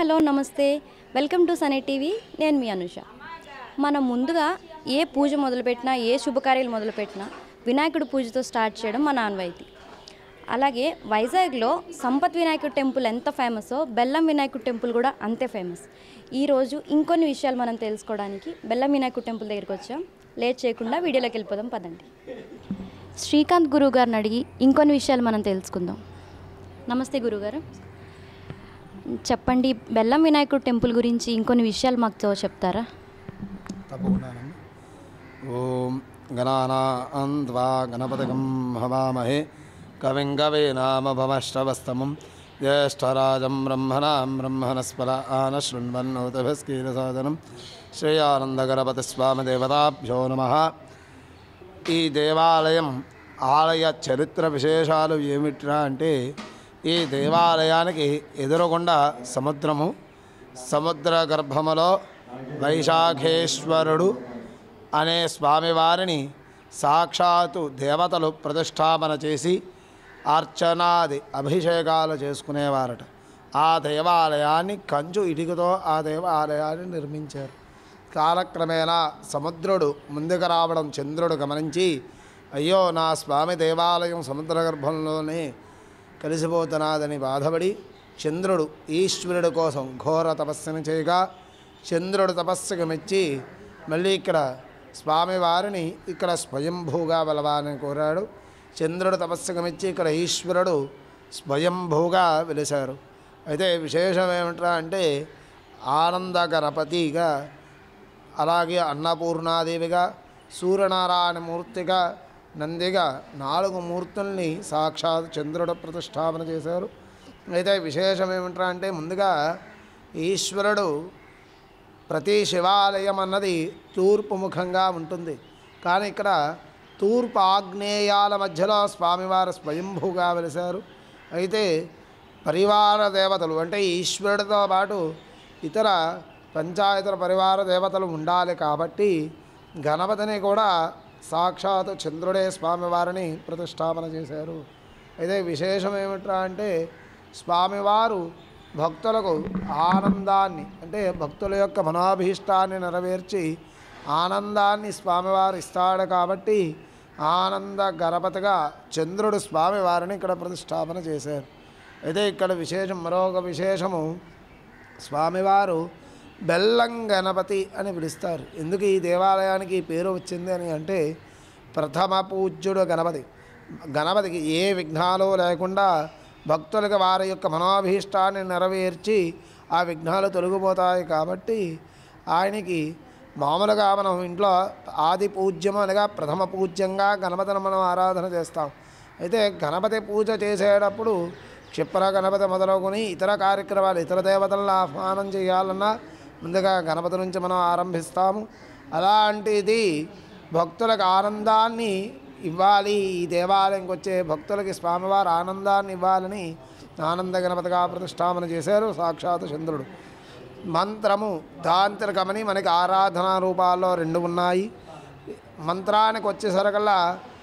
hello నమస్తే welcome to Sunny TV నేను మీ అనుష మనం ముందుగా ఏ పూజ మొదలుపెట్టినా ఏ శుభకార్యాలు మొదలుపెట్టినా వినాయకుడి పూజతో స్టార్ట్ చేయడం మన ఆన్వాయితీ అలాగే వైజాగ్లో సంపత్ వినాయకుడి టెంపుల్ ఎంత ఫేమసో బెల్లం వినాయకుడి టెంపుల్ కూడా అంతే ఫేమస్ ఈరోజు ఇంకొన్ని విషయాలు మనం తెలుసుకోవడానికి బెల్లం వినాయకుడి టెంపుల్ దగ్గరికి వచ్చాం లేట్ చేయకుండా వీడియోలోకి వెళ్ళిపోదాం పదండి శ్రీకాంత్ గురువు గారిని అడిగి ఇంకొన్ని విషయాలు మనం తెలుసుకుందాం నమస్తే గురుగారు చెప్పండి బెల్లం వినాయకుడు టెంపుల్ గురించి ఇంకొన్ని విషయాలు మాకు చెప్తారా తప్పకుండానండి ఓం గణానాన్వా గణపతికం హవామహే కవిం కవీనామభమష్టవస్తమం జ్యేష్ఠరాజం బ్రహ్మణాం బ్రహ్మణస్పర ఆన శృణ్వన్నోతభస్కీరసాదనం శ్రేయానందగణపతి స్వామి దేవతాభ్యో నమ ఈ దేవాలయం ఆలయ చరిత్ర విశేషాలు ఏమిట్రా అంటే ఈ దేవాలయానికి ఎదురుగుండా సముద్రము సముద్ర గర్భములో వైశాఖేశ్వరుడు అనే స్వామివారిని సాక్షాత్తు దేవతలు ప్రతిష్టాపన చేసి అర్చనాది అభిషేకాలు చేసుకునేవారట ఆ దేవాలయాన్ని కంచు ఇటుకతో ఆ దేవాలయాన్ని నిర్మించారు కాలక్రమేణా సముద్రుడు ముందుకు రావడం చంద్రుడు గమనించి అయ్యో నా స్వామి దేవాలయం సముద్ర గర్భంలోనే కలిసిపోతున్నదని బాధపడి చంద్రుడు ఈశ్వరుడు కోసం ఘోర తపస్సును చేయగా చంద్రుడు తపస్సుకు మెచ్చి మళ్ళీ ఇక్కడ స్వామివారిని ఇక్కడ స్వయంభూగా వెలవాలని కోరాడు చంద్రుడు తపస్సుకు మెచ్చి ఇక్కడ ఈశ్వరుడు స్వయంభూగా వెలిశారు అయితే విశేషం ఏమిట్రా అంటే ఆనంద గణపతిగా అలాగే అన్నపూర్ణాదేవిగా సూర్యనారాయణ మూర్తిగా నందిగా నాలుగు మూర్తుల్ని సాక్షాత్ చంద్రుడు ప్రతిష్టాపన చేశారు అయితే విశేషం ఏమిట్రా అంటే ముందుగా ఈశ్వరుడు ప్రతి శివాలయం అన్నది తూర్పు ముఖంగా ఉంటుంది కానీ ఇక్కడ తూర్పు ఆగ్నేయాల మధ్యలో స్వామివారు స్వయంభూగా వెలిశారు అయితే పరివార దేవతలు అంటే ఈశ్వరుడితో పాటు ఇతర పంచాయతర పరివార దేవతలు ఉండాలి కాబట్టి గణపతిని కూడా సాక్షాత్ చంద్రుడే స్వామివారిని ప్రతిష్టాపన చేశారు అయితే విశేషం ఏమిట్రా అంటే స్వామివారు భక్తులకు ఆనందాన్ని అంటే భక్తుల యొక్క మనోభీష్టాన్ని నెరవేర్చి ఆనందాన్ని స్వామివారు ఇస్తాడు కాబట్టి ఆనంద గణపతిగా చంద్రుడు స్వామివారిని ఇక్కడ ప్రతిష్టాపన చేశారు అయితే ఇక్కడ విశేషం మరొక విశేషము స్వామివారు బెల్లం గణపతి అని పిలుస్తారు ఎందుకు ఈ దేవాలయానికి ఈ పేరు వచ్చింది అని అంటే ప్రథమ పూజ్యుడు గణపతి గణపతికి ఏ విఘ్నాలు లేకుండా భక్తులకు వారి యొక్క మనోభీష్టాన్ని నెరవేర్చి ఆ విఘ్నాలు తొలగిపోతాయి కాబట్టి ఆయనకి మామూలుగా మనం ఇంట్లో ఆది పూజ్యం అనగా ప్రథమ పూజ్యంగా గణపతిని మనం ఆరాధన చేస్తాం అయితే గణపతి పూజ చేసేటప్పుడు క్షిప్ర గణపతి మొదలుకొని ఇతర కార్యక్రమాలు ఇతర దేవతలను ఆహ్వానం చేయాలన్నా ముందుగా గణపతి నుంచి మనం ఆరంభిస్తాము అలాంటిది భక్తులకు ఆనందాన్ని ఇవ్వాలి ఈ దేవాలయంకి వచ్చే భక్తులకి స్వామివారు ఆనందాన్ని ఇవ్వాలని ఆనంద గణపతిగా ప్రతిష్టాపన చేశారు సాక్షాత్ చంద్రుడు మంత్రము తాంత్రికమని మనకి ఆరాధనా రూపాల్లో రెండు ఉన్నాయి మంత్రానికి వచ్చేసరికల్లా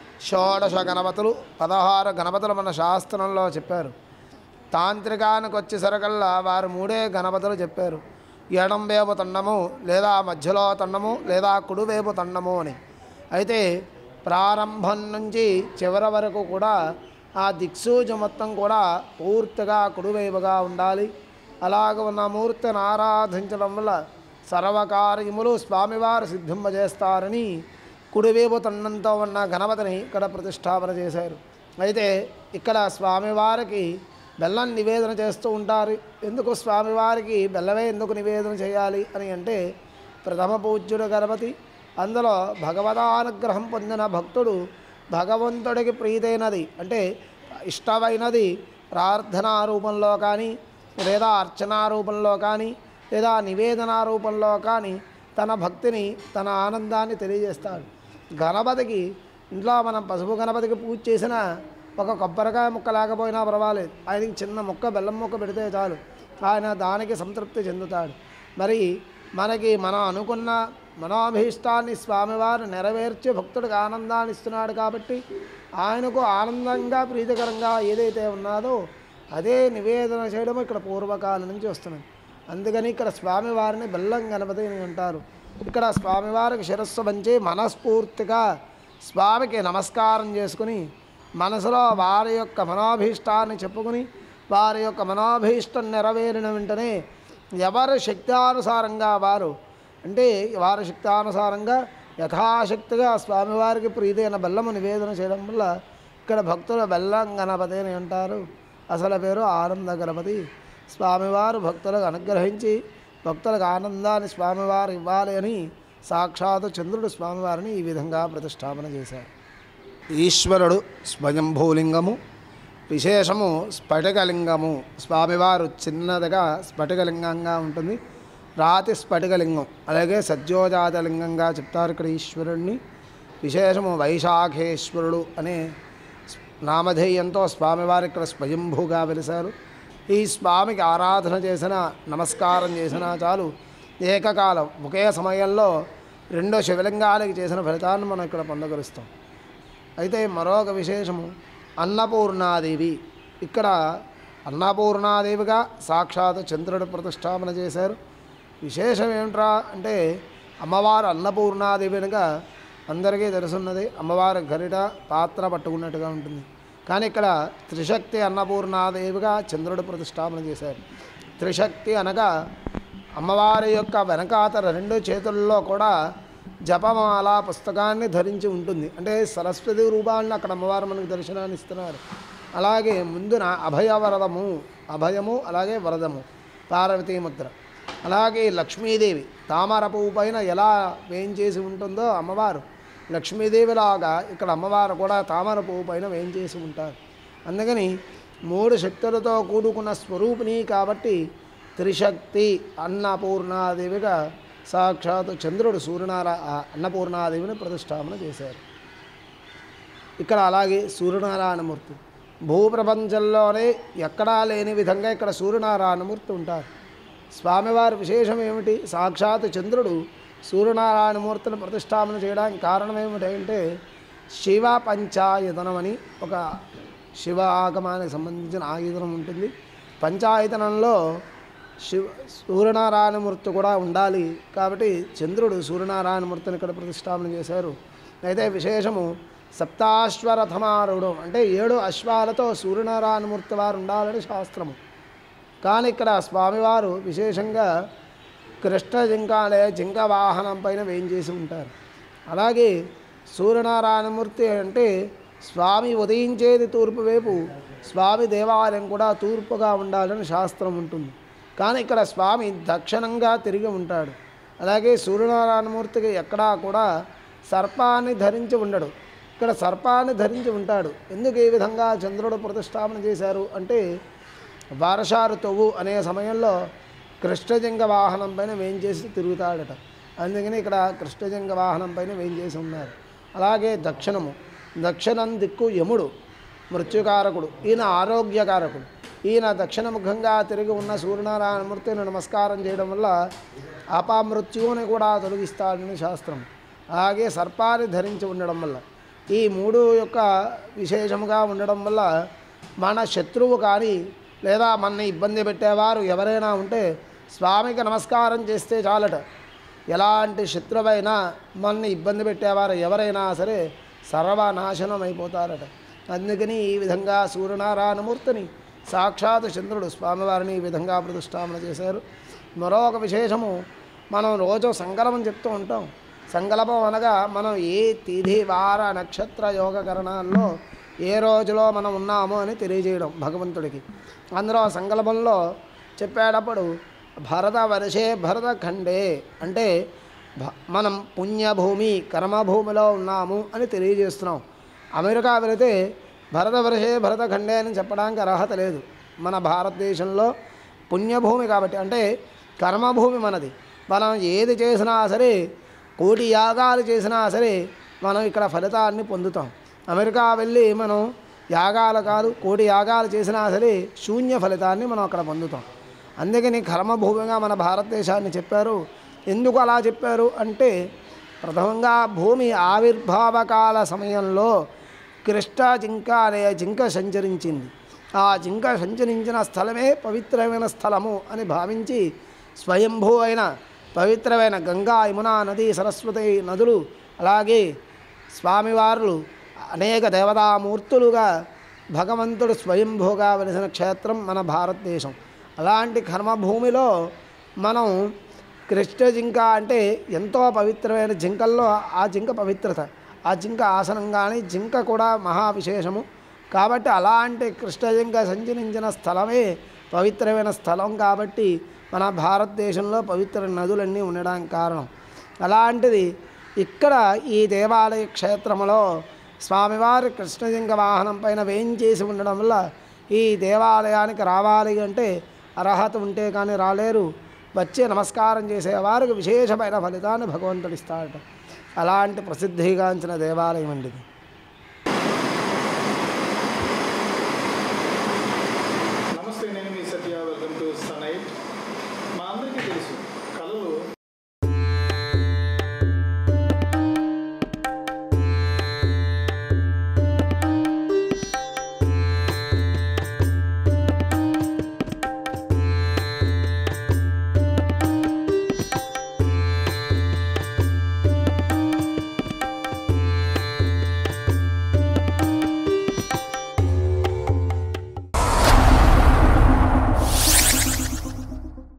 షోడశ గణపతులు పదహారు గణపతులు మన శాస్త్రంలో చెప్పారు తాంత్రికానికి వచ్చేసరికల్లా వారు మూడే గణపతులు చెప్పారు ఎడం వేపు తండము లేదా మధ్యలో తండము లేదా కుడివేపు తండము అని అయితే ప్రారంభం నుంచి చివరి వరకు కూడా ఆ దిక్సూజ మొత్తం కూడా పూర్తిగా కుడివైపుగా ఉండాలి అలాగ ఉన్న మూర్తిని ఆరాధించడం వల్ల సర్వకార్యములు స్వామివారు సిద్ధింపజేస్తారని కుడివైపు తండంతో ఉన్న గణపతిని ఇక్కడ ప్రతిష్టాపన చేశారు అయితే ఇక్కడ స్వామివారికి బెల్లం నివేదన చేస్తూ ఉంటారు ఎందుకు స్వామివారికి బెల్లమే ఎందుకు నివేదన చేయాలి అని అంటే ప్రథమ పూజ్యుడు గణపతి అందులో భగవదానుగ్రహం పొందిన భక్తుడు భగవంతుడికి ప్రీతైనది అంటే ఇష్టమైనది ప్రార్థనా రూపంలో కానీ లేదా అర్చనా రూపంలో కానీ లేదా నివేదన రూపంలో కానీ తన భక్తిని తన ఆనందాన్ని తెలియజేస్తాడు గణపతికి ఇంట్లో మనం పసుపు గణపతికి పూజ చేసిన ఒక కొబ్బరికాయ ముక్క లేకపోయినా పర్వాలేదు ఆయనకి చిన్న ముక్క బెల్లం ముక్క పెడితే చాలు ఆయన దానికి సంతృప్తి చెందుతాడు మరి మనకి మనం అనుకున్న మనోభీష్టాన్ని స్వామివారు నెరవేర్చి భక్తుడికి ఆనందాన్ని ఇస్తున్నాడు కాబట్టి ఆయనకు ఆనందంగా ప్రీతికరంగా ఏదైతే ఉన్నదో అదే నివేదన చేయడం ఇక్కడ పూర్వకాలం నుంచి వస్తున్నది అందుకని ఇక్కడ స్వామివారిని బెల్లం గణపతి అని అంటారు ఇక్కడ స్వామివారికి శిరస్సు పంచి మనస్ఫూర్తిగా స్వామికి నమస్కారం చేసుకుని మనసులో వారి యొక్క మనోభీష్టాన్ని చెప్పుకుని వారి యొక్క మనోభీష్టం నెరవేరిన వెంటనే ఎవరి శక్తానుసారంగా వారు అంటే వారి శక్తానుసారంగా యథాశక్తిగా స్వామివారికి ప్రీతైన బెల్లము నివేదన చేయడం వల్ల ఇక్కడ భక్తులు బెల్లం గణపతి అని అంటారు అసలు పేరు ఆనంద గణపతి స్వామివారు భక్తులకు అనుగ్రహించి భక్తులకు ఆనందాన్ని స్వామివారు ఇవ్వాలి అని సాక్షాత్ చంద్రుడు స్వామివారిని ఈ విధంగా ప్రతిష్టాపన చేశారు ఈశ్వరుడు స్వయంభూలింగము విశేషము స్ఫటికలింగము స్వామివారు చిన్నదిగా స్ఫటికలింగంగా ఉంటుంది రాతి స్ఫటికలింగం అలాగే సజ్జోజాతలింగంగా చెప్తారు ఇక్కడ ఈశ్వరుణ్ణి విశేషము వైశాఖేశ్వరుడు అనే నామధేయంతో స్వామివారు ఇక్కడ స్వయంభూగా వెలిశారు ఈ స్వామికి ఆరాధన చేసిన నమస్కారం చేసినా చాలు ఏకకాలం ఒకే సమయంలో రెండు శివలింగాలకి చేసిన ఫలితాన్ని మనం ఇక్కడ పొందగలుస్తాం అయితే మరొక విశేషము అన్నపూర్ణాదేవి ఇక్కడ అన్నపూర్ణాదేవిగా సాక్షాత్ చంద్రుడు ప్రతిష్టాపన చేశారు విశేషం ఏమిట్రా అంటే అమ్మవారు అన్నపూర్ణాదేవినిగా అందరికీ తెలుసున్నది అమ్మవారి గరిట పాత్ర పట్టుకున్నట్టుగా ఉంటుంది కానీ ఇక్కడ త్రిశక్తి అన్నపూర్ణాదేవిగా చంద్రుడు ప్రతిష్టాపన చేశారు త్రిశక్తి అనగా అమ్మవారి యొక్క వెనకాతల రెండు చేతుల్లో కూడా జపమాల పుస్తకాన్ని ధరించి ఉంటుంది అంటే సరస్వతి రూపాన్ని అక్కడ అమ్మవారు మనకు దర్శనాన్ని ఇస్తున్నారు అలాగే ముందున అభయవరదము అభయము అలాగే వరదము పార్వతీ ముద్ర అలాగే లక్ష్మీదేవి తామర పువ్వు పైన ఎలా వేయించేసి ఉంటుందో అమ్మవారు లక్ష్మీదేవిలాగా ఇక్కడ అమ్మవారు కూడా తామర పువ్వు పైన వేయించేసి ఉంటారు అందుకని మూడు శక్తులతో కూడుకున్న స్వరూపిణి కాబట్టి త్రిశక్తి అన్నపూర్ణాదేవిగా సాక్షాత్ చంద్రుడు సూర్యనారా ఆ అన్నపూర్ణాదేవిని ప్రతిష్టాపన చేశారు ఇక్కడ అలాగే సూర్యనారాయణమూర్తి భూప్రపంచంలోనే ఎక్కడా లేని విధంగా ఇక్కడ సూర్యనారాయణమూర్తి ఉంటారు స్వామివారి విశేషం ఏమిటి సాక్షాత్ చంద్రుడు సూర్యనారాయణమూర్తిని ప్రతిష్టాపన చేయడానికి కారణం ఏమిటంటే శివ పంచాయతనం అని ఒక శివ ఆగమానికి సంబంధించిన ఆయుధనం ఉంటుంది పంచాయతనంలో శివ సూర్యనారాయణమూర్తి కూడా ఉండాలి కాబట్టి చంద్రుడు సూర్యనారాయణమూర్తిని ఇక్కడ ప్రతిష్టాపన చేశారు అయితే విశేషము సప్తాశ్వరథమారుడం అంటే ఏడు అశ్వాలతో సూర్యనారాయణమూర్తి వారు ఉండాలని శాస్త్రము కానీ ఇక్కడ స్వామివారు విశేషంగా కృష్ణ జింక అనే జింక వాహనం పైన వేయించేసి ఉంటారు అలాగే సూర్యనారాయణమూర్తి అంటే స్వామి ఉదయించేది తూర్పు వైపు స్వామి దేవాలయం కూడా తూర్పుగా ఉండాలని శాస్త్రం ఉంటుంది కానీ ఇక్కడ స్వామి దక్షిణంగా తిరిగి ఉంటాడు అలాగే సూర్యనారాయణమూర్తికి ఎక్కడా కూడా సర్పాన్ని ధరించి ఉండడు ఇక్కడ సర్పాన్ని ధరించి ఉంటాడు ఎందుకు ఈ విధంగా చంద్రుడు ప్రతిష్టాపన చేశారు అంటే వర్ష ఋతువు అనే సమయంలో కృష్ణజంగ వాహనం పైన వేయించేసి తిరుగుతాడట అందుకని ఇక్కడ కృష్ణజంగ వాహనం పైన వేయించేసి ఉన్నారు అలాగే దక్షిణము దక్షిణం దిక్కు యముడు మృత్యుకారకుడు ఈయన ఆరోగ్యకారకుడు ఈయన దక్షిణముఖంగా తిరిగి ఉన్న సూర్యనారాయణమూర్తిని నమస్కారం చేయడం వల్ల అపమృత్యువుని కూడా తొలగిస్తాడని శాస్త్రం అలాగే సర్పాన్ని ధరించి ఉండడం వల్ల ఈ మూడు యొక్క విశేషముగా ఉండడం వల్ల మన శత్రువు కానీ లేదా మనని ఇబ్బంది పెట్టేవారు ఎవరైనా ఉంటే స్వామికి నమస్కారం చేస్తే చాలట ఎలాంటి శత్రువైనా మనని ఇబ్బంది పెట్టేవారు ఎవరైనా సరే సర్వనాశనం అయిపోతారట అందుకని ఈ విధంగా సూర్యనారాయణమూర్తిని సాక్షాత్ చంద్రుడు స్వామివారిని ఈ విధంగా ప్రతిష్టాపన చేశారు మరొక విశేషము మనం రోజు సంకల్పం చెప్తూ ఉంటాం సంకల్పం అనగా మనం ఏ తిథి వార నక్షత్ర యోగకరణాల్లో ఏ రోజులో మనం ఉన్నామో అని తెలియజేయడం భగవంతుడికి అందులో సంకల్పంలో చెప్పేటప్పుడు భరత వర్షే భరత ఖండే అంటే భ- మనం పుణ్యభూమి కర్మభూమిలో ఉన్నాము అని తెలియజేస్తున్నాం అమెరికా వెళితే భరత వర్షే భరత ఖండే అని చెప్పడానికి అర్హత లేదు మన భారతదేశంలో పుణ్యభూమి కాబట్టి అంటే కర్మభూమి మనది మనం ఏది చేసినా సరే కోటి యాగాలు చేసినా సరే మనం ఇక్కడ ఫలితాన్ని పొందుతాం అమెరికా వెళ్ళి మనం యాగాలు కాదు కోటి యాగాలు చేసినా సరే శూన్య ఫలితాన్ని మనం అక్కడ పొందుతాం అందుకని కర్మభూమిగా మన భారతదేశాన్ని చెప్పారు ఎందుకు అలా చెప్పారు అంటే ప్రథమంగా భూమి ఆవిర్భావకాల సమయంలో కృష్ణ జింక అనే జింక సంచరించింది ఆ జింక సంచరించిన స్థలమే పవిత్రమైన స్థలము అని భావించి స్వయంభూ అయిన పవిత్రమైన గంగా యమునా నది సరస్వతి నదులు అలాగే స్వామివార్లు అనేక దేవతామూర్తులుగా భగవంతుడు స్వయంభూగా వెలిసిన క్షేత్రం మన భారతదేశం అలాంటి కర్మభూమిలో మనం కృష్ణ జింక అంటే ఎంతో పవిత్రమైన జింకల్లో ఆ జింక పవిత్రత ఆ జింక ఆసనం కానీ జింక కూడా మహా విశేషము కాబట్టి అలాంటి కృష్ణ జింక సంచరించిన స్థలమే పవిత్రమైన స్థలం కాబట్టి మన భారతదేశంలో పవిత్ర నదులన్నీ ఉండడానికి కారణం అలాంటిది ఇక్కడ ఈ దేవాలయ క్షేత్రంలో స్వామివారి కృష్ణజింక వాహనం పైన వేయించేసి ఉండడం వల్ల ఈ దేవాలయానికి రావాలి అంటే అర్హత ఉంటే కానీ రాలేరు వచ్చి నమస్కారం చేసేవారికి విశేషమైన ఫలితాన్ని భగవంతుడు ఇస్తాడట అలాంటి ప్రసిద్ధిగాంచిన దేవాలయం అండి ఇది